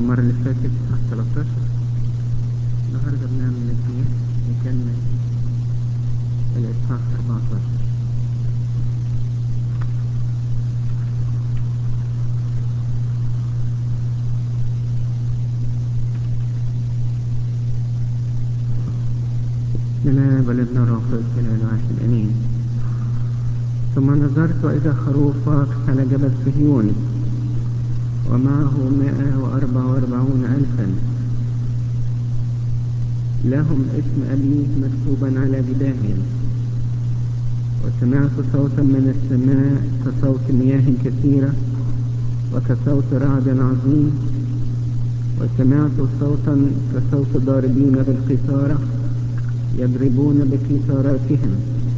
المرة اللي فاتت إصحاح 13 النهاردة بنعمل الدين نكمل الإصحاح 14 بسم الله والابن الروح القدس الواحد امين ثم نظرت واذا خروف واقف على جبل صهيون ومعه مائة وأربعة وأربعون ألفا لهم اسم أبيه مكتوبا على جباههم وسمعت صوتا من السماء كصوت مياه كثيرة وكصوت رعد عظيم وسمعت صوتا كصوت ضاربين بالقيثارة يضربون بقيثاراتهم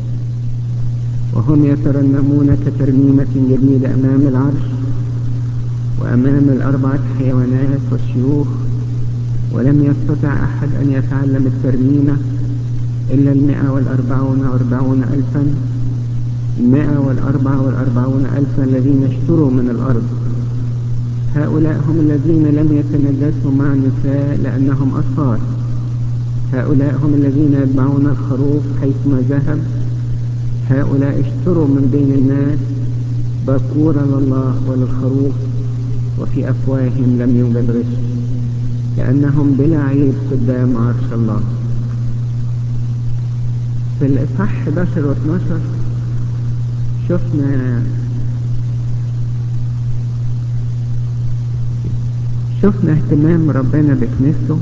وهم يترنمون كترنيمة جديدة أمام العرش وأمام الأربعة حيوانات والشيوخ ولم يستطع أحد أن يتعلم الترنيمة إلا المئة والأربعون وأربعون ألفا المئة والأربعة والأربعون ألفا الذين اشتروا من الأرض هؤلاء هم الذين لم يتنجسوا مع النساء لأنهم أطهار هؤلاء هم الذين يتبعون الخروف حيثما ذهب هؤلاء اشتروا من بين الناس باكورا لله وللخروف وفي أفواههم لم يوجد غش لأنهم بلا عيب قدام عرش الله في الإصحاح 11 و 12 شفنا شفنا اهتمام ربنا بكنيسته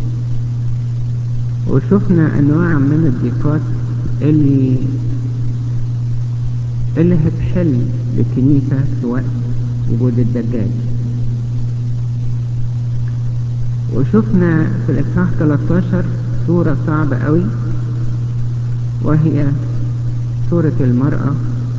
وشفنا أنواع من الضيقات اللي اللي هتحل للكنيسة في وقت وجود الدجال وشفنا في الإصحاح 13 صورة صعبة قوي وهي صورة المرأة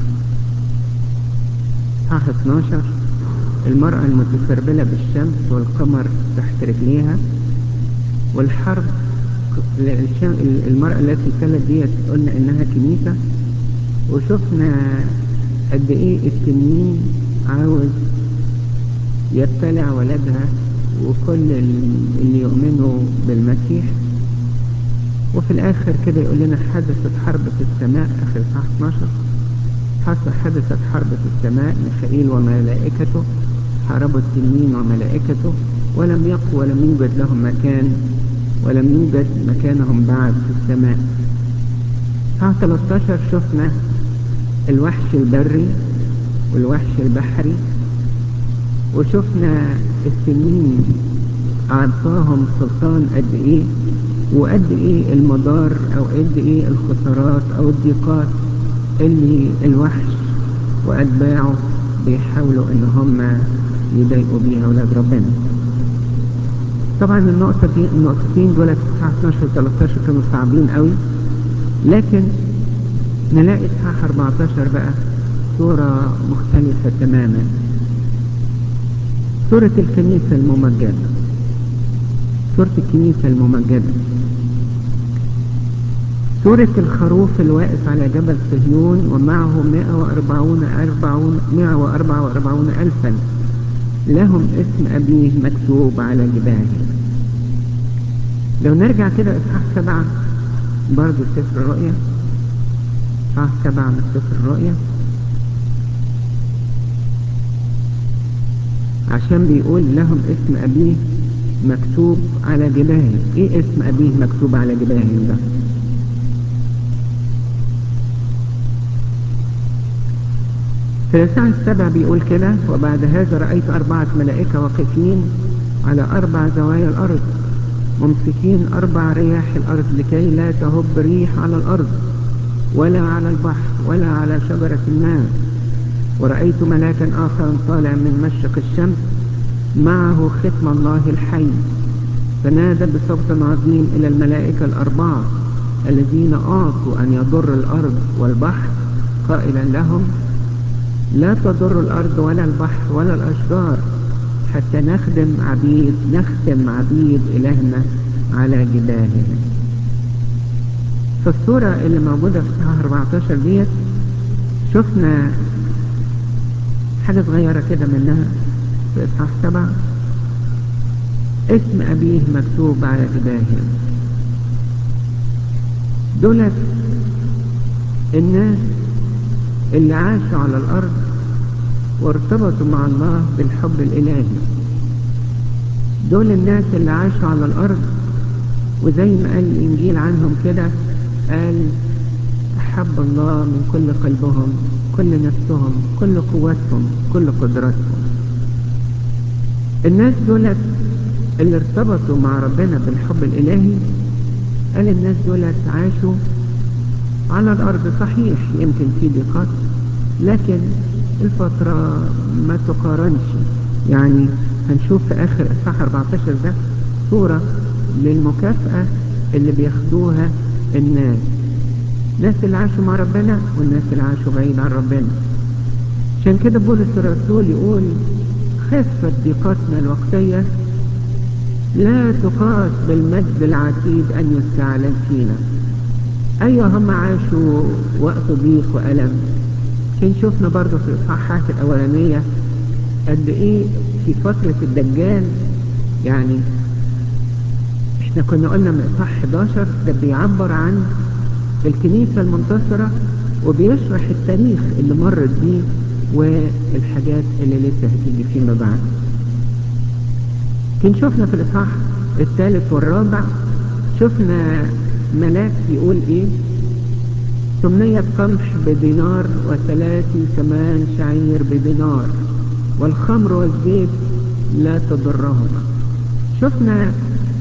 إصحاح 12 المرأة المتسربلة بالشمس والقمر تحت رجليها والحرب المرأة التي كانت ديت قلنا إنها كنيسة وشفنا قد إيه التنين عاوز يبتلع ولدها وكل اللي يؤمنوا بالمسيح وفي الآخر كده يقول لنا حدثت حرب في السماء آخر صح 12 حصل حدثت حرب في السماء ميخائيل وملائكته حاربوا التنين وملائكته ولم يقوا ولم يوجد لهم مكان ولم يوجد مكانهم بعد في السماء صح 13 شفنا الوحش البري والوحش البحري وشفنا التنين أعطاهم سلطان قد إيه وقد إيه المضار أو قد إيه الخسارات أو الضيقات اللي الوحش وأتباعه بيحاولوا إن هم يضايقوا بيها أولاد ربنا طبعا النقطة دي النقطتين دول في إصحاح 12 و 13 كانوا صعبين قوي لكن نلاقي إصحاح 14 بقى صورة مختلفة تماما سورة الكنيسة الممجدة سورة الكنيسة الممجدة سورة الخروف الواقف على جبل صهيون ومعه 140 أربعون 144 ألفا لهم اسم أبيه مكتوب على جباههم لو نرجع كده إصحاح سبعة برضو سفر الرؤيا إصحاح سبعة من سفر الرؤيا عشان بيقول لهم اسم أبيه مكتوب على جباههم ايه اسم أبيه مكتوب على جباههم ده في الساعة السابع بيقول كده وبعد هذا رأيت أربعة ملائكة واقفين على أربع زوايا الأرض ممسكين أربع رياح الأرض لكي لا تهب ريح على الأرض ولا على البحر ولا على شجرة الماء ورأيت ملاكا آخر طالع من مشرق الشمس معه ختم الله الحي فنادى بصوت عظيم إلى الملائكة الأربعة الذين أعطوا أن يضر الأرض والبحر قائلا لهم لا تضر الأرض ولا البحر ولا الأشجار حتى نخدم عبيد نختم عبيد إلهنا على جباههم فالصورة اللي موجودة في صحاح 14 ديت شفنا حاجة صغيرة كده منها في إصحاح سبعة اسم أبيه مكتوب على جباههم دولت الناس اللي عاشوا على الأرض وارتبطوا مع الله بالحب الإلهي دول الناس اللي عاشوا على الأرض وزي ما قال الإنجيل عنهم كده قال أحب الله من كل قلبهم كل نفسهم كل قوتهم كل قدرتهم الناس دولت اللي ارتبطوا مع ربنا بالحب الإلهي قال الناس دولت عاشوا على الأرض صحيح يمكن في ضيقات لكن الفترة ما تقارنش يعني هنشوف في آخر إصحاح 14 ده صورة للمكافأة اللي بياخدوها الناس الناس اللي عاشوا مع ربنا والناس اللي عاشوا بعيد عن ربنا عشان كده بولس الرسول يقول خفت ضيقتنا الوقتية لا تقاس بالمجد العتيد أن يستعلن فينا أيوة هم عاشوا وقت ضيق وألم كان شفنا برضو في الإصحاحات الأولانية قد إيه في فترة الدجال يعني احنا كنا قلنا من إصحاح 11 ده بيعبر عن الكنيسة المنتصرة وبيشرح التاريخ اللي مرت بيه والحاجات اللي لسه هتيجي فيما بعد كان شفنا في الإصحاح الثالث والرابع شفنا ملاك يقول ايه ثمنية قمح بدينار وثلاثي ثمان شعير بدينار والخمر والزيت لا تضرهما شفنا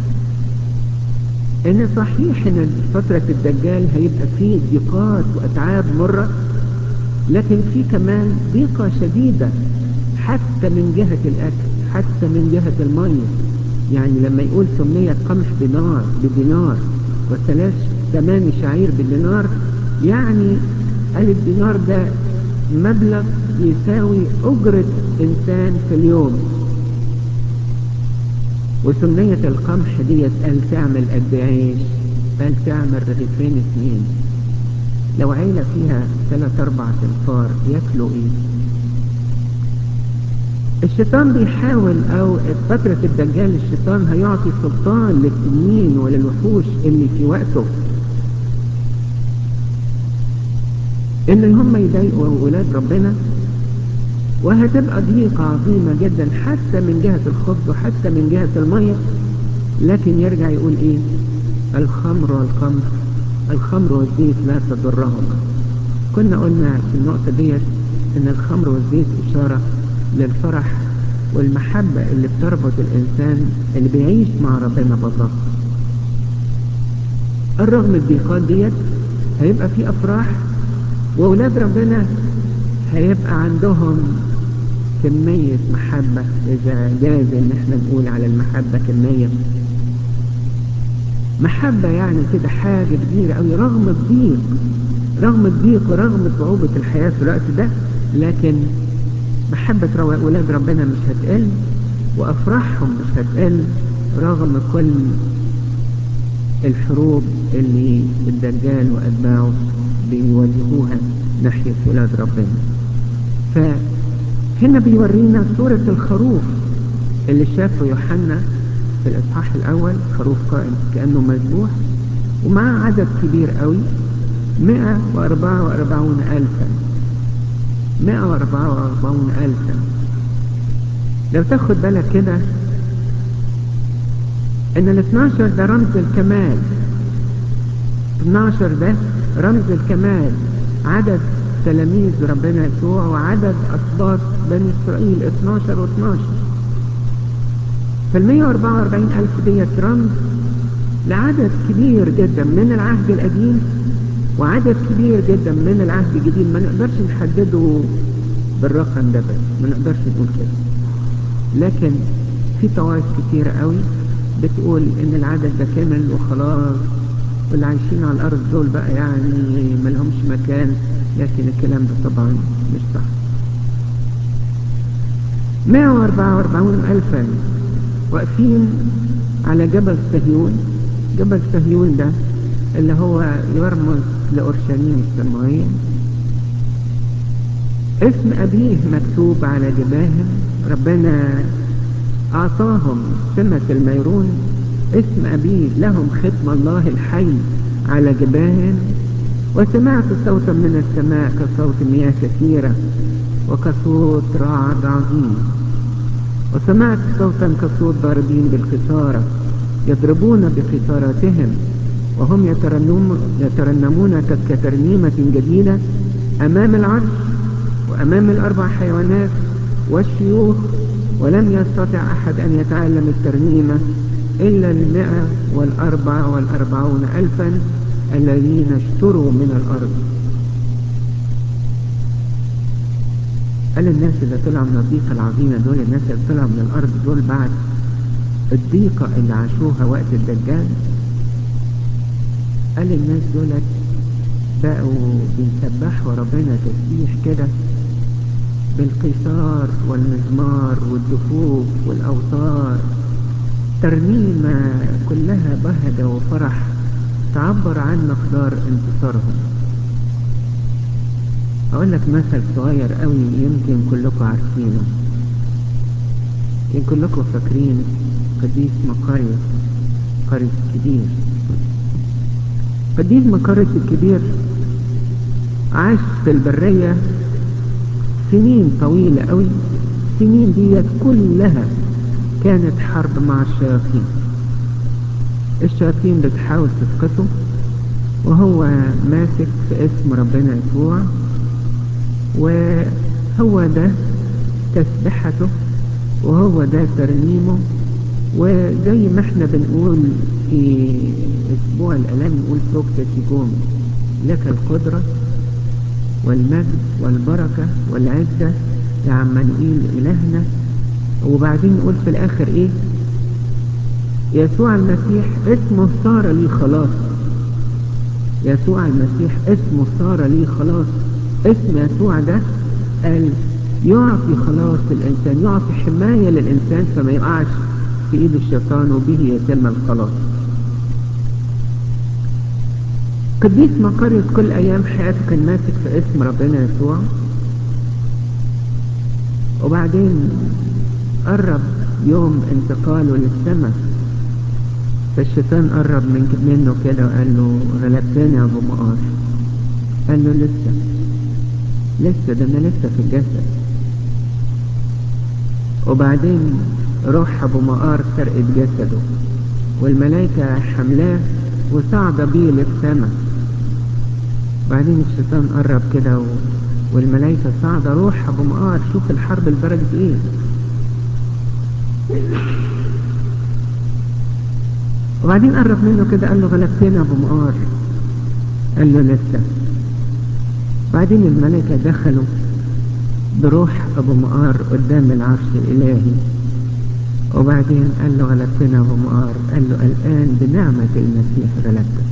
ان صحيح ان فترة الدجال هيبقى فيه ضيقات واتعاب مرة لكن في كمان ضيقة شديدة حتى من جهة الاكل حتى من جهة المية يعني لما يقول ثمنية قمح بدينار بدينار وثلاث ثمان شعير بالدينار يعني قال الدينار ده مبلغ يساوي أجرة إنسان في اليوم وسمنية القمح ديت قال تعمل قد عيش قال تعمل رغيفين اثنين لو عيلة فيها ثلاث أربع تنفار ياكلوا إيه الشيطان بيحاول او فترة الدجال الشيطان هيعطي سلطان للتنين وللوحوش اللي في وقته ان هم يضايقوا ولاد ربنا وهتبقى ضيقة عظيمة جدا حتى من جهة الخبز وحتى من جهة المية لكن يرجع يقول ايه الخمر والقمر الخمر والزيت لا تضرهما كنا قلنا في النقطة ديت ان الخمر والزيت اشارة للفرح والمحبة اللي بتربط الإنسان اللي بيعيش مع ربنا بالله الرغم الضيقات ديت هيبقى في أفراح وأولاد ربنا هيبقى عندهم كمية محبة إذا جاز إن احنا نقول على المحبة كمية محبة يعني كده حاجة كبيرة أوي رغم الضيق رغم الضيق ورغم صعوبة الحياة في الوقت ده لكن محبة ولاد ربنا مش هتقل وأفراحهم مش هتقل رغم كل الحروب اللي الدجال وأتباعه بيواجهوها ناحية ولاد ربنا فهنا بيورينا صورة الخروف اللي شافه يوحنا في الإصحاح الأول خروف قائم كأنه مذبوح ومعاه عدد كبير قوي 144 ألفا 144 ألفا لو تاخد بالك كده ان ال 12 ده رمز الكمال 12 ده رمز الكمال عدد تلاميذ ربنا يسوع وعدد أسباط بني إسرائيل 12 و12 فال 144 ألف ديت رمز لعدد كبير جدا من العهد القديم وعدد كبير جدا من العهد الجديد ما نقدرش نحدده بالرقم ده بس ما نقدرش نقول كده لكن في طوائف كتيرة قوي بتقول ان العدد ده كامل وخلاص واللي عايشين على الارض دول بقى يعني ما لهمش مكان لكن الكلام ده طبعا مش صح 144 ألفا واقفين على جبل صهيون جبل صهيون ده اللي هو يرمز لأورشليم السماوية اسم أبيه مكتوب على جباههم ربنا أعطاهم سمة الميرون اسم أبيه لهم ختم الله الحي على جباههم وسمعت صوتا من السماء كصوت مياه كثيرة وكصوت رعد عظيم وسمعت صوتا كصوت ضاربين بالقصارة يضربون بقصاراتهم وهم يترنمون, يترنمون كترنيمة جديدة أمام العرش وأمام الأربع حيوانات والشيوخ ولم يستطع أحد أن يتعلم الترنيمة إلا المئة والأربع والأربعون ألفا الذين اشتروا من الأرض قال الناس اللي طلعوا من الضيقة العظيمة دول الناس اللي طلعوا من الأرض دول بعد الضيقة اللي عاشوها وقت الدجال قال الناس دول بقوا بيسبحوا ربنا تسبيح كده بالقيثار والمزمار والدفوف والأوتار ترنيمة كلها بهجة وفرح تعبر عن مقدار انتصارهم أقول لك مثل صغير قوي يمكن كلكم عارفينه يمكن كلكم فاكرين قديس مقاريوس مقاريوس الكبير قديس مقاريوس الكبير عاش في البرية سنين طويلة قوي سنين ديت كلها كانت حرب مع الشياطين الشياطين بتحاول تسقطه وهو ماسك في اسم ربنا يسوع وهو ده تسبحته وهو ده ترنيمه وزي ما احنا بنقول في اسبوع الالام نقول فوق تسيجون لك القدرة والمجد والبركة والعزة يا عمانوئيل إلهنا وبعدين نقول في الآخر إيه يسوع المسيح اسمه صار لي خلاص يسوع المسيح اسمه صار لي خلاص اسم يسوع ده قال يعطي خلاص الإنسان يعطي حماية للإنسان فما يقعش في إيد الشيطان وبه يتم الخلاص قديس مقاريوس كل أيام حياته كان ماسك في اسم ربنا يسوع وبعدين قرب يوم انتقاله للسماء فالشيطان قرب من منه كده وقال له غلبتني يا ابو مقار قال له لسه لسه ده انا لسه في الجسد وبعدين روح ابو مقار سرقت جسده والملائكة حملاه وصعد بيه للسماء بعدين الشيطان قرب كده و... والملائكة صعد روح ابو مقار شوف الحرب لدرجة ايه وبعدين قرب منه كده قال له غلبتنا ابو مقار قال له لسه بعدين الملائكة دخلوا بروح ابو مقار قدام العرش الالهي وبعدين قال له غلبتنا ابو مقار قال له الان بنعمة المسيح غلبتك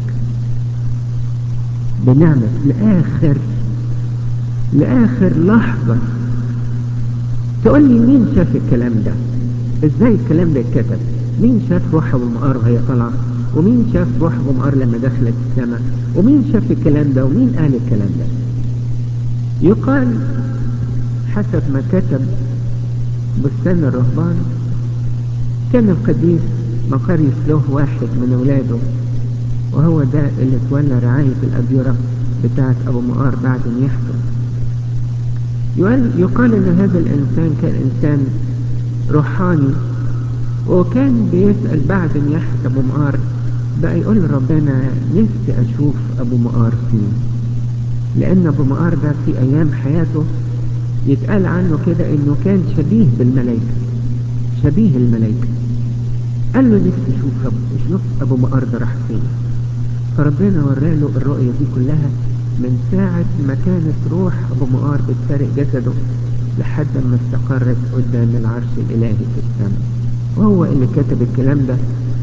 بنعمة لآخر لآخر لحظة تقول لي مين شاف الكلام ده ازاي الكلام ده اتكتب مين شاف روح ابو مقار وهي طالعه ومين شاف روح ابو مقار لما دخلت السماء ومين شاف الكلام ده ومين قال الكلام ده يقال حسب ما كتب بستان الرهبان كان القديس مقاريوس له واحد من اولاده وهو ده اللي تولى رعاية الأديرة بتاعة أبو مقار بعد ما يحصل يقال, يقال ان هذا الانسان كان انسان روحاني وكان بيسأل بعد ما يحت ابو مقار بقى يقول ربنا نفسي اشوف ابو مقار فين لان ابو مقار ده في ايام حياته يتقال عنه كده انه كان شبيه بالملائكة شبيه الملائكة قال له نفسي اشوف ابو اشوف ابو مقار ده راح فين فربنا وراله الرؤية دي كلها من ساعة ما كانت روح أبو مقار بتفارق جسده لحد ما استقرت قدام العرش الإلهي في السماء وهو اللي كتب الكلام ده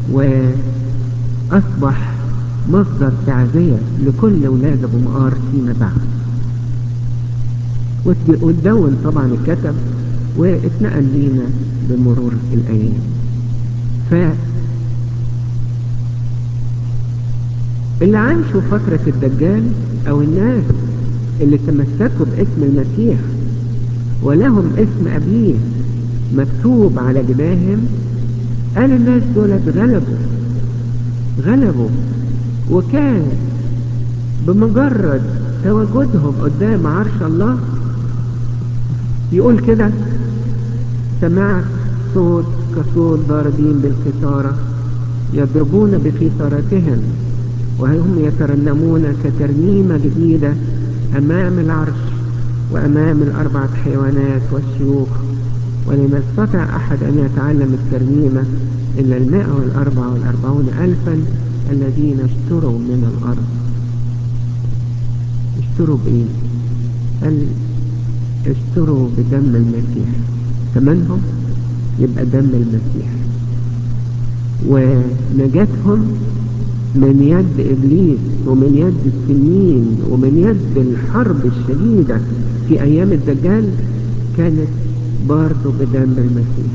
وأصبح مصدر تعزية لكل أولاد أبو مقار فيما بعد وتدون طبعا الكتب واتنقل لينا بمرور الأيام ف اللي عاشوا فترة الدجال او الناس اللي تمسكوا باسم المسيح ولهم اسم ابيه مكتوب على جباههم قال الناس دول غلبوا غلبوا وكان بمجرد تواجدهم قدام عرش الله يقول كده سمعت صوت كصوت ضاربين بالكسارة يضربون بقيثارتهم وهم يترنمون كترنيمة جديدة أمام العرش وأمام الأربعة حيوانات والشيوخ ولم يستطع أحد أن يتعلم الترنيمة إلا المائة والأربعة والأربعون ألفا الذين اشتروا من الأرض اشتروا بإيه؟ قال اشتروا بدم المسيح ثمنهم يبقى دم المسيح ونجاتهم من يد إبليس ومن يد السنين ومن يد الحرب الشديدة في أيام الدجال كانت برضه بدم المسيح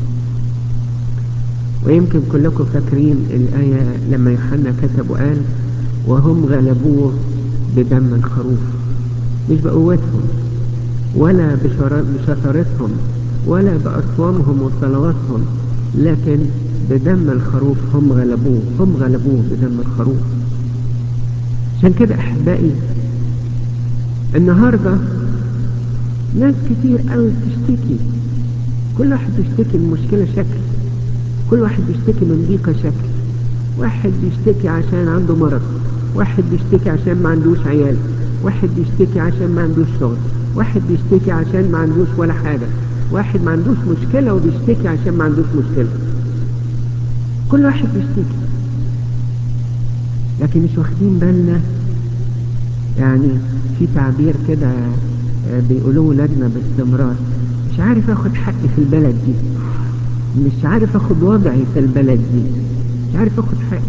ويمكن كلكم فاكرين الآية لما يوحنا كتب وقال وهم غلبوه بدم الخروف مش بقوتهم ولا بشطارتهم ولا بأصوامهم وصلواتهم لكن بدم الخروف هم غلبوه هم غلبوه بدم الخروف عشان كده أحبائي النهاردة ناس كتير قوي بتشتكي كل واحد بيشتكي من مشكلة شكل كل واحد بيشتكي من ضيقة شكل واحد بيشتكي عشان عنده مرض واحد بيشتكي عشان ما عندوش عيال واحد بيشتكي عشان ما عندوش شغل واحد بيشتكي عشان ما عندوش ولا حاجة واحد ما عندوش مشكلة وبيشتكي عشان ما عندوش مشكلة كل واحد بيشتكي لكن مش واخدين بالنا يعني في تعبير كده بيقولوه ولادنا باستمرار مش عارف اخد حقي في البلد دي مش عارف اخد وضعي في البلد دي مش عارف اخد حقي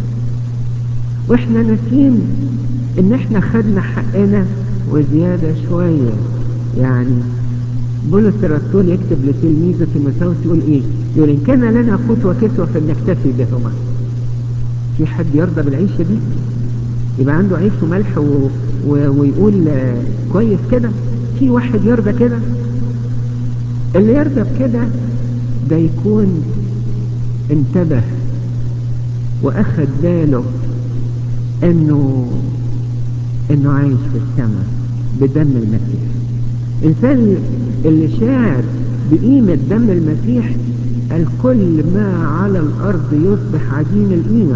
واحنا ناسين ان احنا خدنا حقنا وزيادة شوية يعني بولس الرسول يكتب لتلميذه تيموثاوس يقول ايه يقول ان كان لنا قوت وكسوة فلنكتفي بهما في حد يرضى بالعيشة دي يبقى عنده عيش وملح و... و... ويقول آه كويس كده في واحد يرضى كده اللي يرضى بكده ده يكون انتبه واخد باله انه انه عايش في السماء بدم المسيح الانسان اللي شاعر بقيمة دم المسيح الكل ما على الارض يصبح عديم القيمة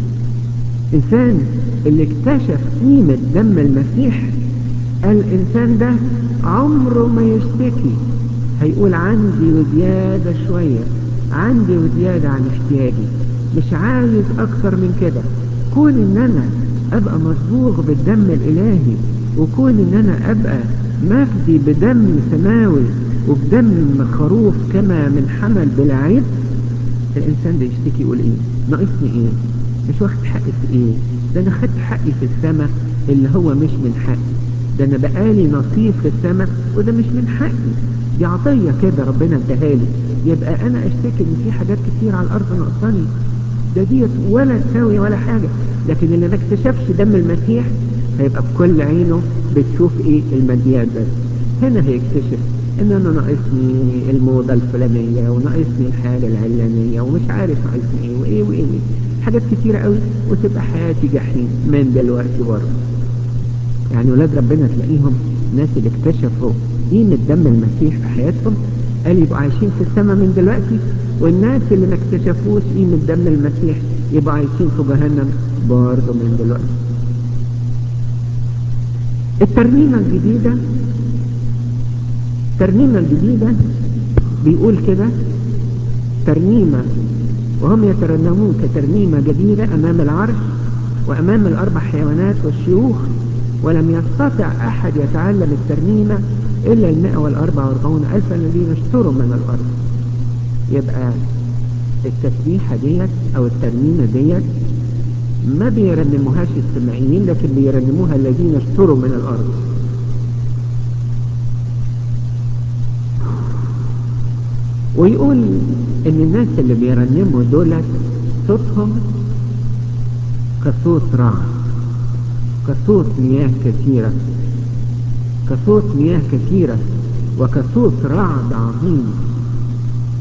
انسان اللي اكتشف قيمة دم المسيح الانسان ده عمره ما يشتكي هيقول عندي وزيادة شوية عندي وزيادة عن احتياجي مش عايز اكتر من كده كون ان انا ابقى مصبوغ بالدم الالهي وكون ان انا ابقى مفدي بدم سماوي وبدم خروف كما من حمل بلا عيب الانسان ده يشتكي يقول ايه ناقصني ايه مش واخد حقي في ايه ده انا خدت حقي في السماء اللي هو مش من حقي ده انا بقالي نصيب في السماء وده مش من حقي دي عطية كده ربنا اداها لي يبقى انا اشتكي ان في حاجات كتير على الارض ناقصاني ده ديت ولا تساوي ولا حاجة لكن اللي ما اكتشفش دم المسيح هيبقى بكل عينه بتشوف ايه الماديات بس هنا هيكتشف ان انا ناقصني الموضة الفلانية وناقصني الحاجة العلانية ومش عارف ناقصني ايه وايه وايه وايه حاجات كتيرة قوي وتبقى حياتي جحيم من دلوقتي برضه يعني ولاد ربنا تلاقيهم ناس اللي اكتشفوا قيمة دم المسيح في حياتهم قال يبقوا عايشين في السماء من دلوقتي والناس اللي ما اكتشفوش قيمة دم المسيح يبقوا عايشين في جهنم برضه من دلوقتي الترنيمة الجديدة الترنيمة الجديدة بيقول كده ترنيمة وهم يترنمون كترنيمة جديدة أمام العرش وأمام الأربع حيوانات والشيوخ ولم يستطع أحد يتعلم الترنيمة إلا المئة والأربع واربعون ألفا الذين اشتروا من الأرض يبقى التسبيحة ديت أو الترنيمة ديت ما بيرنموهاش السماعيين لكن بيرنموها الذين اشتروا من الأرض ويقول ان الناس اللي بيرنموا دولت صوتهم كصوت رعد كصوت مياه كثيرة كصوت مياه كثيرة وكصوت رعد عظيم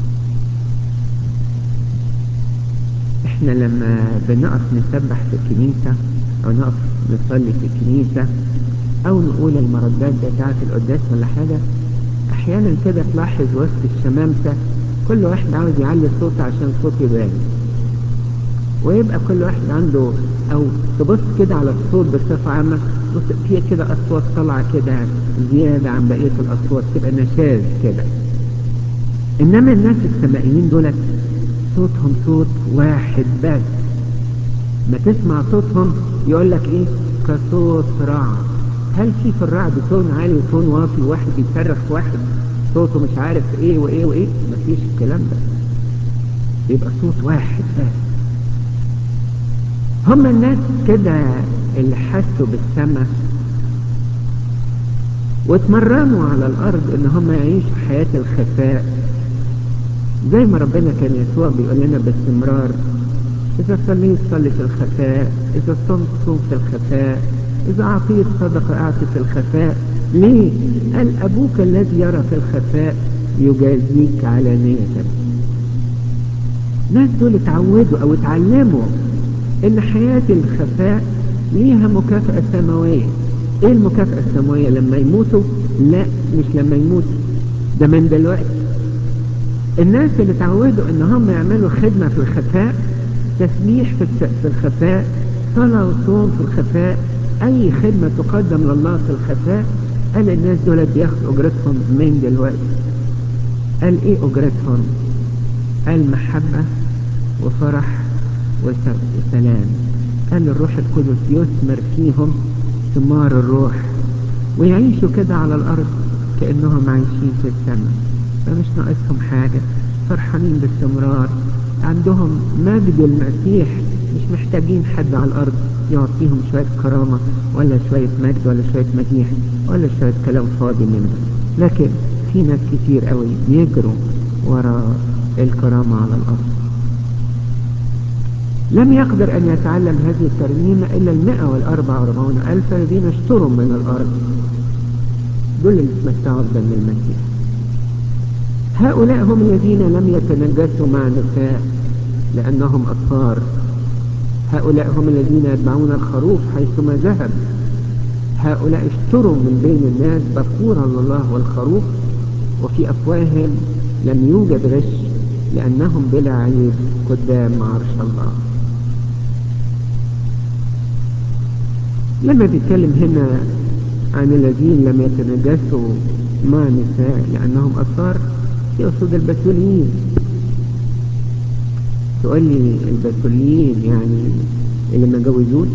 احنا لما بنقف نسبح في الكنيسة او نقف نصلي في الكنيسة او نقول المردات بتاعة القداس ولا حاجة احيانا كده تلاحظ وسط الشمامسة كل واحد عاوز يعلي صوته عشان صوته يبان ويبقى كل واحد عنده او تبص كده على الصوت بصفة عامة بص في كده اصوات طالعة كده زيادة عن بقية الاصوات تبقى نشاز كده انما الناس السمائيين دولت صوتهم صوت واحد بس ما تسمع صوتهم يقول لك ايه كصوت رعد هل في في الرعد تون عالي وتون واطي واحد بيصرخ واحد صوته مش عارف ايه وايه وايه مفيش الكلام ده يبقى صوت واحد بس هم الناس كده اللي حسوا بالسماء واتمرنوا على الارض ان هم يعيشوا حياة الخفاء زي ما ربنا كان يسوع بيقول لنا باستمرار اذا صليت صلي في الخفاء اذا صمت صوم في الخفاء اذا اعطيت صدقة اعطي في الخفاء ليه قال ابوك الذي يرى في الخفاء يجازيك علانية ناس دول اتعودوا او اتعلموا ان حياة الخفاء ليها مكافأة سماوية ايه المكافأة السماوية لما يموتوا لا مش لما يموتوا ده من دلوقتي الناس اللي اتعودوا ان هم يعملوا خدمة في الخفاء تسبيح في في الخفاء صلاة وصوم في الخفاء اي خدمة تقدم لله في الخفاء قال الناس دول بياخدوا اجرتهم من دلوقتي قال ايه اجرتهم قال محبة وفرح وسلام قال الروح القدس يثمر فيهم ثمار الروح ويعيشوا كده على الارض كأنهم عايشين في السماء فمش ناقصهم حاجة فرحانين باستمرار عندهم مجد المسيح مش محتاجين حد على الارض يعطيهم شوية كرامة ولا شوية مجد ولا شوية مديح ولا شوية كلام فاضي منه لكن في ناس كتير قوي يجروا وراء الكرامة على الارض لم يقدر أن يتعلم هذه الترنيمة إلا المئة والأربع واربعون ألف الذين اشتروا من الأرض دول اللي اتمتعوا بدم المسيح هؤلاء هم الذين لم يتنجسوا مع نساء لأنهم أطهار هؤلاء هم الذين يتبعون الخروف حيثما ذهب هؤلاء اشتروا من بين الناس بكورا لله والخروف وفي أفواههم لم يوجد غش لأنهم بلا عيب قدام عرش الله لما بيتكلم هنا عن الذين لم يتنجسوا مع نساء لأنهم أطهار يقصد البتوليين تقول لي البتوليين يعني اللي ما جوزوش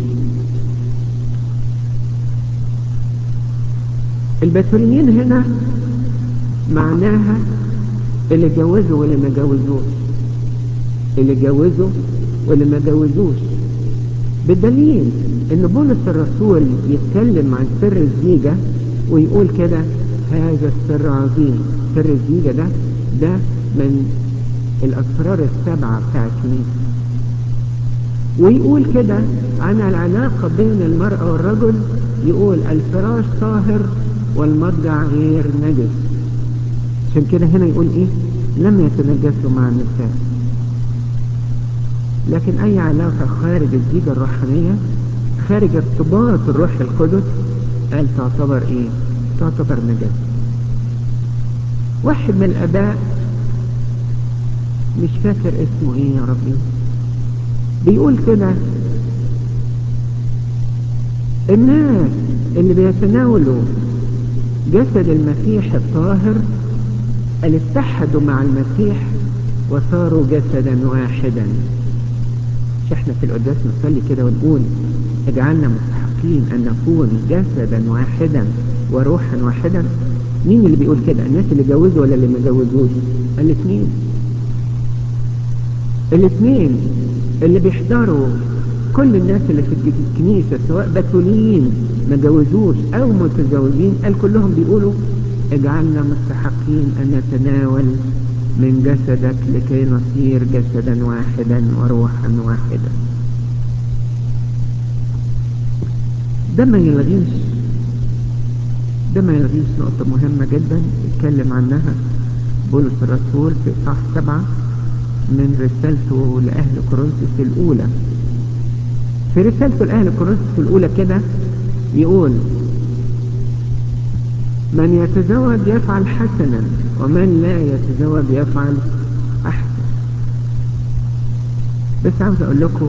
البتوليين هنا معناها اللي جوزوا واللي ما جوزوش اللي جوزوا واللي ما جوزوش بالدليل ان بولس الرسول يتكلم عن سر الزيجة ويقول كده هذا السر عظيم سر الزيجة ده ده من الاسرار السبعة بتاع الكنيسة ويقول كده عن العلاقة بين المرأة والرجل يقول الفراش طاهر والمضجع غير نجس عشان كده هنا يقول ايه لم يتنجسوا مع النساء لكن اي علاقة خارج الزيجة الروحانية خارج ارتباط الروح القدس قال تعتبر ايه تعتبر نجاسة واحد من الاباء مش فاكر اسمه ايه يا ربي بيقول كده الناس اللي بيتناولوا جسد المسيح الطاهر اللي اتحدوا مع المسيح وصاروا جسدا واحدا مش احنا في القداس نصلي كده ونقول اجعلنا مستحقين ان نكون جسدا واحدا وروحا واحدا مين اللي بيقول كده الناس اللي جوزوا ولا اللي ما جوزوش الاثنين الاثنين اللي بيحضروا كل الناس اللي في الكنيسة سواء بتولين ما جوزوش او متزوجين قال كلهم بيقولوا اجعلنا مستحقين ان نتناول من جسدك لكي نصير جسدا واحدا وروحا واحدا ده ما يلغيش ده ما يلغيش نقطة مهمة جدا اتكلم عنها بولس الرسول في إصحاح سبعة من رسالته لأهل كورنثوس الأولى في رسالته لأهل كورنثوس الأولى كده يقول من يتزوج يفعل حسنا ومن لا يتزوج يفعل أحسن بس عاوز أقول لكم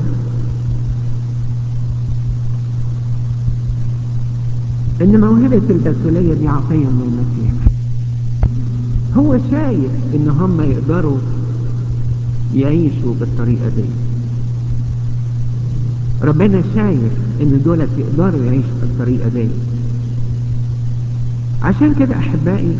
إن موهبة البسولية دي عطية من المسيح هو شايف إن هم يقدروا يعيشوا بالطريقة دي ربنا شايف إن دولت يقدروا يعيشوا بالطريقة دي عشان كده أحبائي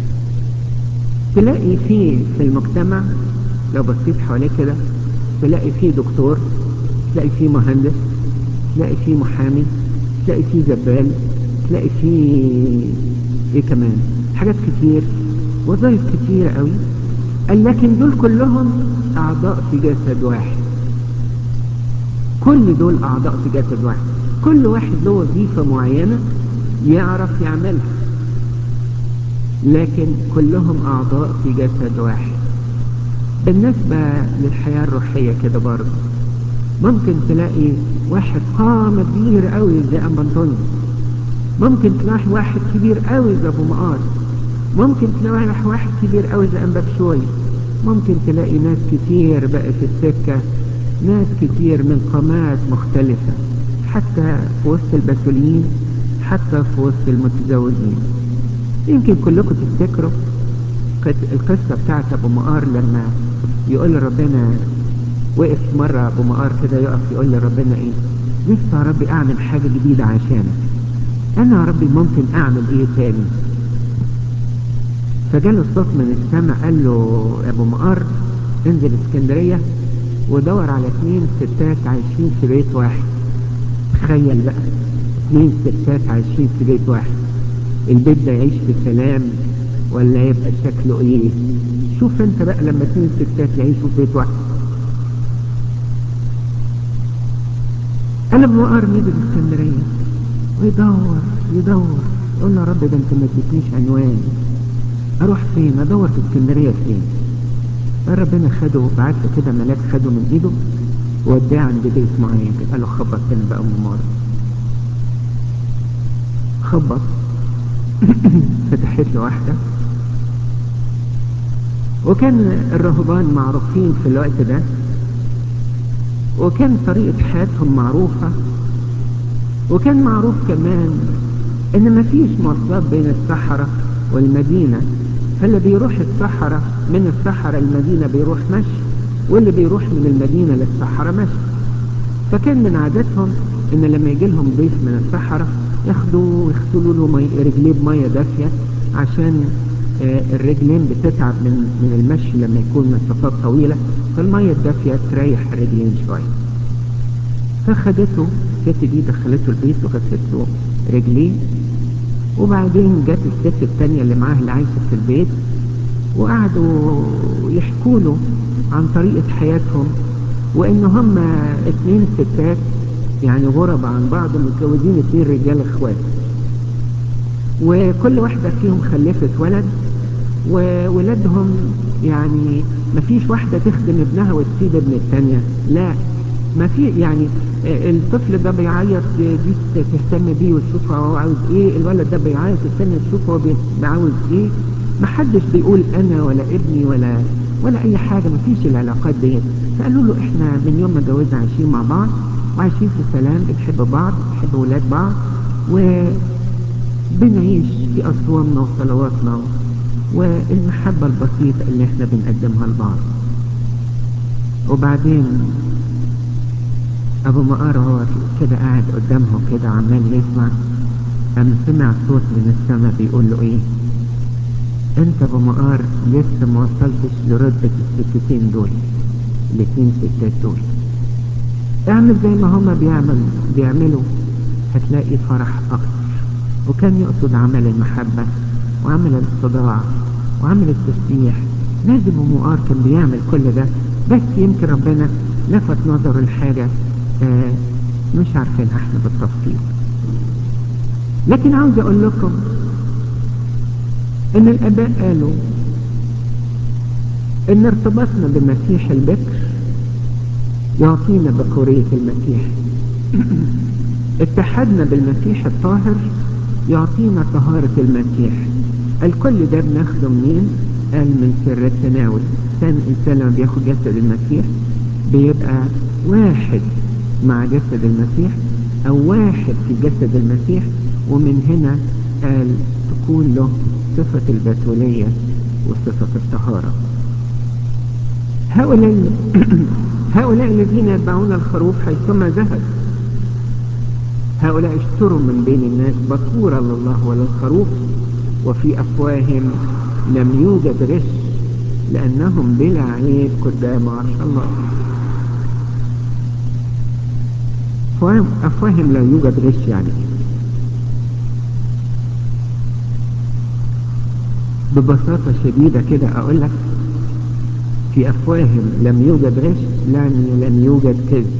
تلاقي فيه في المجتمع لو بصيت حواليك كده تلاقي فيه دكتور تلاقي فيه مهندس تلاقي فيه محامي تلاقي فيه زبال تلاقي فيه ايه كمان حاجات كتير وظائف كتير قوي قال لكن دول كلهم اعضاء في جسد واحد كل دول اعضاء في جسد واحد كل واحد له وظيفة معينة يعرف يعملها لكن كلهم اعضاء في جسد واحد بالنسبة للحياة الروحية كده برضه ممكن تلاقي واحد قامة كبير قوي زي أم بنطونيوس ممكن تلاقي واحد كبير قوي زي أبو مقار ممكن تلاقي واحد كبير قوي زي أم بشوي ممكن تلاقي ناس كتير بقى في السكة ناس كتير من قامات مختلفة حتى في وسط البسوليين حتى في وسط المتزوجين يمكن كلكم تفتكروا القصة بتاعت أبو مقار لما يقول ربنا وقف مرة أبو مقار كده يقف يقول لربنا إيه نفسي يا ربي أعمل حاجة جديدة عشانك أنا يا ربي ممكن أعمل إيه تاني فجاله الصوت من السماء قال له أبو مقار انزل اسكندرية ودور على اثنين ستات عايشين في بيت واحد تخيل بقى اثنين ستات عايشين في بيت واحد البيت ده يعيش في سلام ولا يبقى شكله ايه شوف انت بقى لما اثنين ستات يعيشوا في بيت واحد انا ابن مقار نزل اسكندريه ويدور يدور يقول له رب ده انت ما اديتنيش عنوان اروح فين ادور في اسكندريه فين ربنا خده بعت له كده ملاك خده من ايده ووداه عند بيت معين قال له خبط هنا بقى ام مار خبط فتحت له واحده وكان الرهبان معروفين في الوقت ده وكان طريقة حياتهم معروفة وكان معروف كمان ان مفيش مواصلات بين الصحراء والمدينة فاللي بيروح الصحراء من الصحراء المدينة بيروح مشي واللي بيروح من المدينة للصحراء مشي فكان من عادتهم ان لما يجي لهم ضيف من الصحراء ياخدوا ويغسلوا له مي... رجليه بميه دافيه عشان آه الرجلين بتتعب من من المشي لما يكون مسافات طويله فالميه الدافيه تريح الرجلين شويه فخدته الست دي دخلته البيت وغسلت له رجليه وبعدين جت الست التانية اللي معاها اللي عايشة في البيت وقعدوا يحكوا له عن طريقة حياتهم وان هم اتنين ستات يعني غرب عن بعض متجوزين اتنين رجال اخوات وكل واحدة فيهم خلفت ولد وولادهم يعني مفيش واحدة تخدم ابنها وتسيب ابن التانية لا ما في يعني الطفل ده بيعيط دي تهتم بيه وتشوف هو عاوز ايه الولد ده بيعيط التاني تشوف هو عاوز ايه محدش بيقول انا ولا ابني ولا ولا اي حاجة مفيش العلاقات دي فقالوا له احنا من يوم ما اتجوزنا عايشين مع بعض وعايشين في سلام بنحب بعض بنحب ولاد بعض وبنعيش في أصوامنا وصلواتنا والمحبة البسيطة اللي احنا بنقدمها لبعض وبعدين أبو مقار هو كده قاعد قدامهم كده عمال يسمع قام سمع صوت من السماء بيقول له ايه انت ابو مقار لسه ما وصلتش لرتبة الستتين دول الاتنين ستات دول اعمل زي ما هما بيعمل بيعملوا هتلاقي فرح اكتر وكان يقصد عمل المحبة وعمل الاتضاع وعمل التسبيح لازم مؤار كان بيعمل كل ده بس يمكن ربنا لفت نظره لحاجة آه مش عارفينها احنا بالتفصيل لكن عاوز اقول لكم ان الاباء قالوا ان ارتباطنا بمسيح البكر يعطينا بكورية المسيح اتحدنا بالمسيح الطاهر يعطينا طهارة المسيح الكل ده بناخده منين قال من سر التناول كان الإنسان لما بياخد جسد المسيح بيبقى واحد مع جسد المسيح أو واحد في جسد المسيح ومن هنا قال تكون له صفة البتولية وصفة الطهارة هؤلاء هؤلاء الذين يتبعون الخروف حيثما ذهب هؤلاء اشتروا من بين الناس بكورا لله وللخروف وفي أفواههم لم يوجد غش لأنهم بلا عيب قدام عرش الله أفواههم لا يوجد غش يعني ببساطة شديدة كده أقول لك في أفواههم لم يوجد غش لأن لم يوجد كذب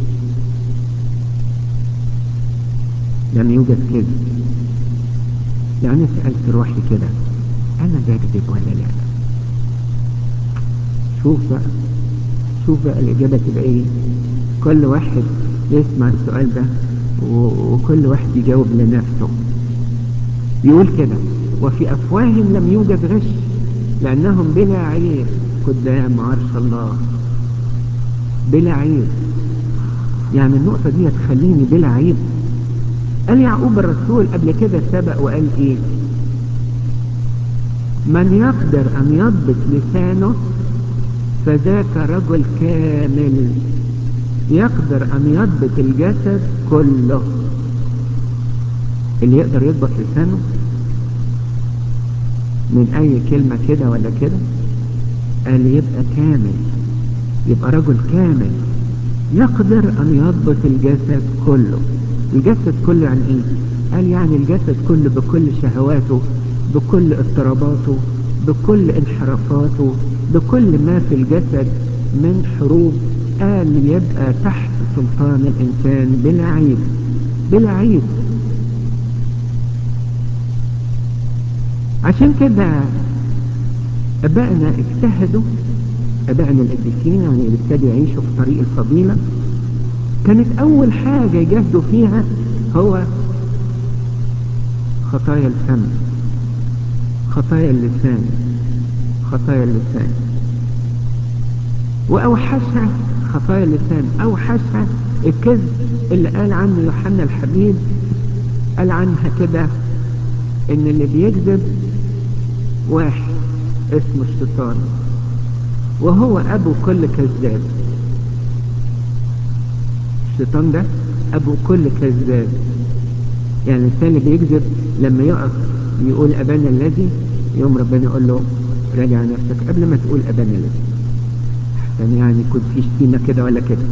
لم يوجد كذب يعني سألت روحي كده أنا بكذب ولا لا شوف بقى شوف بقى الإجابة تبقى إيه كل واحد يسمع السؤال ده وكل واحد يجاوب لنفسه يقول كده وفي أفواههم لم يوجد غش لأنهم بلا عيب قدام عرش الله بلا عيب يعني النقطة دي تخليني بلا عيب قال يعقوب الرسول قبل كده سبق وقال ايه من يقدر ان يضبط لسانه فذاك رجل كامل يقدر ان يضبط الجسد كله اللي يقدر يضبط لسانه من اي كلمة كده ولا كده قال يبقى كامل يبقى رجل كامل يقدر ان يضبط الجسد كله الجسد كله يعني ايه قال يعني الجسد كله بكل شهواته بكل اضطراباته بكل انحرافاته بكل ما في الجسد من حروب قال يبقى تحت سلطان الانسان بلا عيب بلا عيب عشان كده ابائنا اجتهدوا ابائنا القديسين يعني اللي ابتدوا يعيشوا في طريق الفضيله كانت اول حاجة يجاهدوا فيها هو خطايا الفم خطايا اللسان خطايا اللسان واوحشها خطايا اللسان اوحشها الكذب اللي قال عنه يوحنا الحبيب قال عنها كده ان اللي بيكذب واحد اسمه الشيطان وهو ابو كل كذاب الشيطان ده ابو كل كذاب يعني الانسان اللي بيكذب لما يقف يقول ابانا الذي يوم ربنا يقول له راجع نفسك قبل ما تقول ابانا الذي يعني يعني يكون في شتيمه كده ولا كده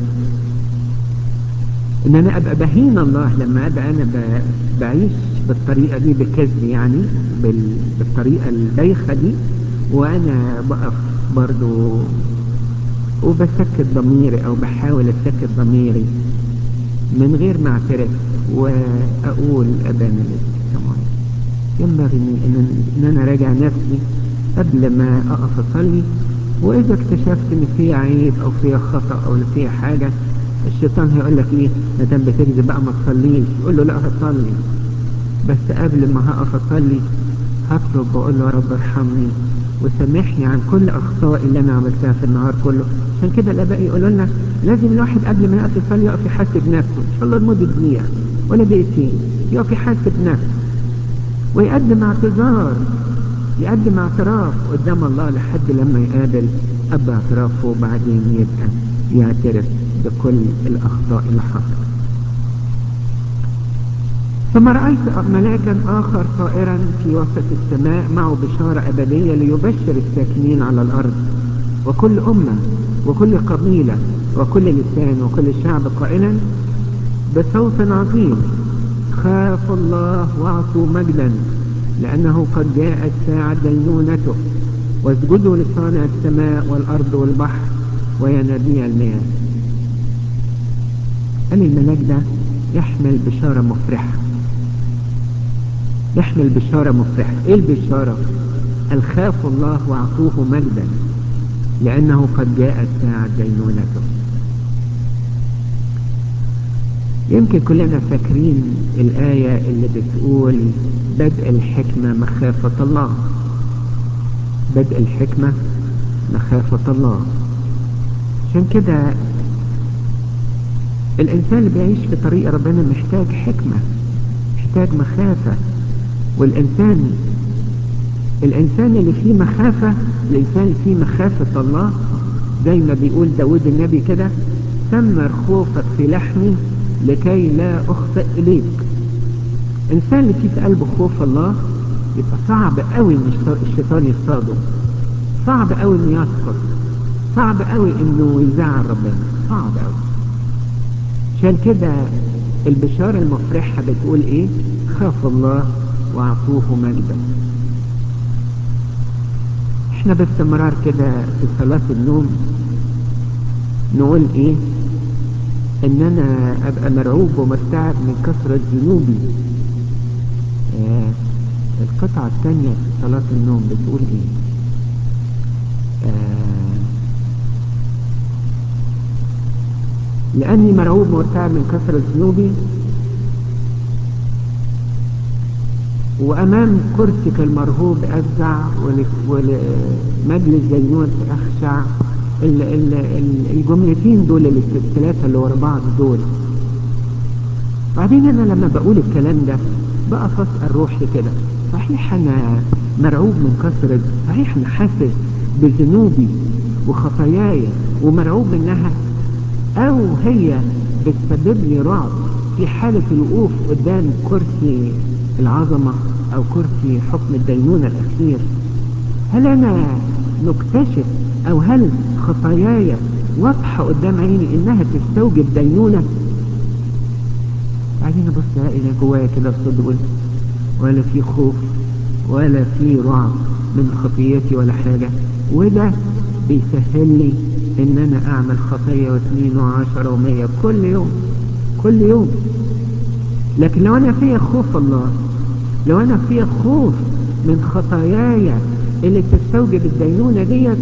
ان انا ابقى بهين الله لما ابقى انا بعيش بالطريقه دي بالكذب يعني بالطريقه البايخه دي وانا بقف برضو وبسكت ضميري او بحاول اسكت ضميري من غير ما اعترف واقول ابانا الذي في السماوات ينبغي ان ان انا راجع نفسي قبل ما اقف اصلي واذا اكتشفت ان في عيب او في خطا او في حاجه الشيطان هيقول لك ايه ما دام بتكذب بقى ما تصليش قول له لا هصلي بس قبل ما هقف اصلي هطلب واقول له يا رب ارحمني وسامحني عن كل اخطائي اللي انا عملتها في النهار كله عشان كده الاباء يقولوا لنا لازم الواحد قبل ما يقف يصلي يقف يحاسب نفسه ان شاء الله لمده دقيقه ولا دقيقتين يقف يحاسب نفسه ويقدم اعتذار يقدم اعتراف قدام الله لحد لما يقابل اب اعترافه وبعدين يبقى يعترف بكل الاخطاء اللي حصلت ثم رأيت ملاكا آخر طائرا في وسط السماء معه بشارة أبدية ليبشر الساكنين على الأرض وكل أمة وكل قبيلة وكل لسان وكل شعب قائلا بصوت عظيم خافوا الله واعطوا مجدا لأنه قد جاءت ساعة دينونته واسجدوا لصانع السماء والأرض والبحر وينابيع المياه قال الملاك ده يحمل بشارة مفرحة يحمل بشارة مفرحة ايه البشارة الخافوا الله واعطوه مجدا لأنه قد جاءت ساعة دينونته يمكن كلنا فاكرين الآية اللي بتقول بدء الحكمة مخافة الله بدء الحكمة مخافة الله عشان كده الإنسان اللي بيعيش في طريق ربنا محتاج حكمة محتاج مخافة والإنسان الإنسان اللي فيه مخافة الإنسان اللي فيه مخافة الله زي ما بيقول داود النبي كده ثمر خوفك في لحمي لكي لا أخطئ إليك إنسان اللي فيه في قلبه خوف الله يبقى صعب قوي إن الشيطان يصطاده صعب قوي إنه يسقط صعب قوي إنه يزعل ربنا صعب قوي عشان كده البشارة المفرحة بتقول إيه خاف الله واعطوه مجدا احنا باستمرار كده في صلاة النوم نقول ايه ان انا ابقى مرعوب ومرتعب من كثرة ذنوبي آه القطعة الثانية في صلاة النوم بتقول ايه آه لاني مرعوب ومرتعب من كثرة ذنوبي وأمام كرسك المرهوب أفزع ولمجلس زينون أخشع ال ال ال الجملتين دول الثلاثة اللي ورا بعض دول بعدين أنا لما بقول الكلام ده بقى أسأل روحي كده صحيح أنا مرعوب من كثرة صحيح أنا حاسس بذنوبي وخطاياي ومرعوب منها أو هي بتسبب لي رعب في حالة الوقوف قدام كرسي العظمة أو كرسي حكم الدينونة الأخير هل أنا نكتشف أو هل خطاياي واضحة قدام عيني إنها تستوجب دينونة بعدين أبص ألاقي جوايا كده الصدق ولا في خوف ولا في رعب من خطيتي ولا حاجة وده بيسهل لي إن أنا أعمل خطية واثنين وعشرة ومية كل يوم كل يوم لكن لو أنا فيا خوف الله لو أنا فيا خوف من خطاياي اللي تستوجب الدينونة ديت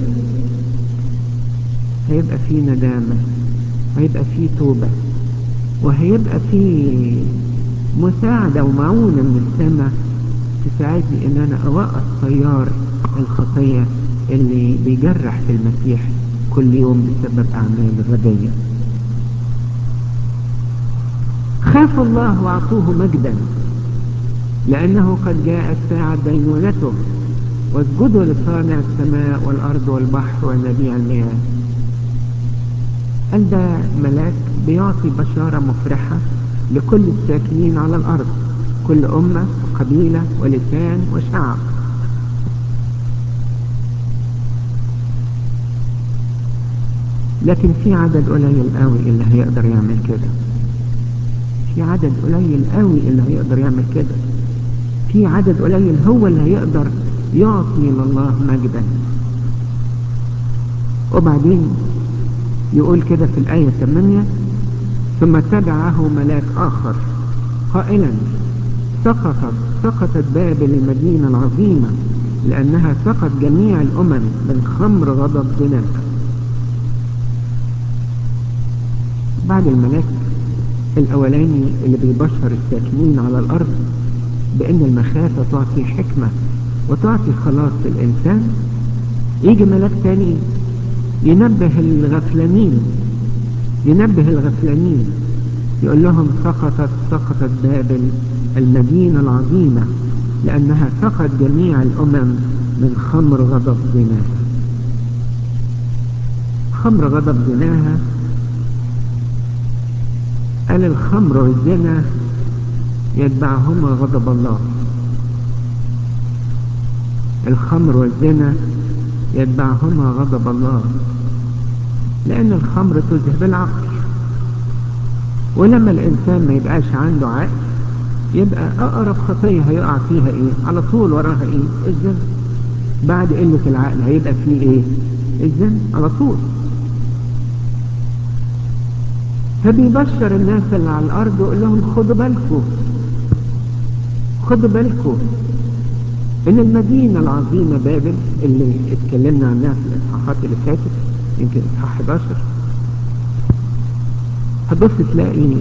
هيبقى في ندامة وهيبقى في توبة وهيبقى في مساعدة ومعونة من السماء تساعدني ان انا اوقف طيار الخطية اللي بيجرح في المسيح كل يوم بسبب اعمال غبية خاف الله واعطوه مجدا لأنه قد جاءت ساعة دينونته واسجدوا لصانع السماء والأرض والبحر ونبيع المياه قال ده ملاك بيعطي بشارة مفرحة لكل الساكنين على الأرض كل أمة وقبيلة ولسان وشعب لكن في عدد قليل قوي اللي هيقدر يعمل كده في عدد قليل قوي اللي هيقدر يعمل كده في عدد قليل هو اللي هيقدر يعطي لله مجدا وبعدين يقول كده في الآية 8 ثم تبعه ملاك آخر قائلا سقطت سقطت بابل المدينة العظيمة لأنها سقط جميع الأمم من خمر غضب زناها بعد الملاك الأولاني اللي بيبشر الساكنين على الأرض بأن المخافة تعطي حكمة وتعطي خلاص الإنسان يجي ملاك تاني ينبه الغفلانين ينبه الغفلانين يقول لهم سقطت سقطت بابل المدينة العظيمة لأنها سقط جميع الأمم من خمر غضب زناها خمر غضب زناها قال الخمر والزنا يتبعهما غضب الله الخمر والزنا يتبعهما غضب الله لأن الخمر تذهب العقل ولما الإنسان ما يبقاش عنده عقل يبقى أقرب خطية هيقع فيها إيه على طول وراها إيه الزنا بعد قلة العقل هيبقى فيه إيه الزنا على طول فبيبشر الناس اللي على الأرض ويقول لهم خدوا بالكم خدوا بالكم ان المدينة العظيمة بابل اللي اتكلمنا عنها في الاصحاحات اللي فاتت يمكن اصحاح 11 هتبص تلاقي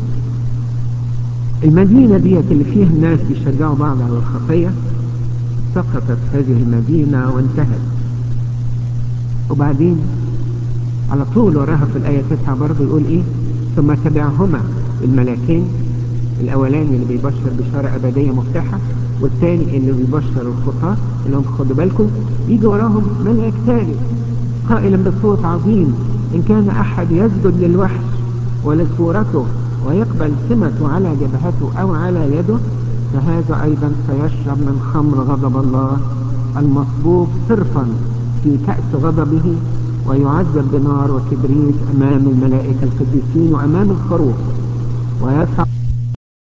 المدينة ديت اللي فيها الناس بيشجعوا بعض على الخطية سقطت هذه المدينة وانتهت وبعدين على طول وراها في الآية 9 برضه يقول ايه ثم تبعهما الملاكين الاولاني اللي بيبشر بشارة ابدية مفتاحة والثاني اللي بيبشر الخطاة اللي هم خدوا بالكم يجي وراهم ملك ثالث قائلا بصوت عظيم ان كان احد يسجد للوحش ولصورته ويقبل سمته على جبهته او على يده فهذا ايضا سيشرب من خمر غضب الله المصبوب صرفا في كأس غضبه ويعذب بنار وكبريت امام الملائكة القديسين وامام الخروف ويصعد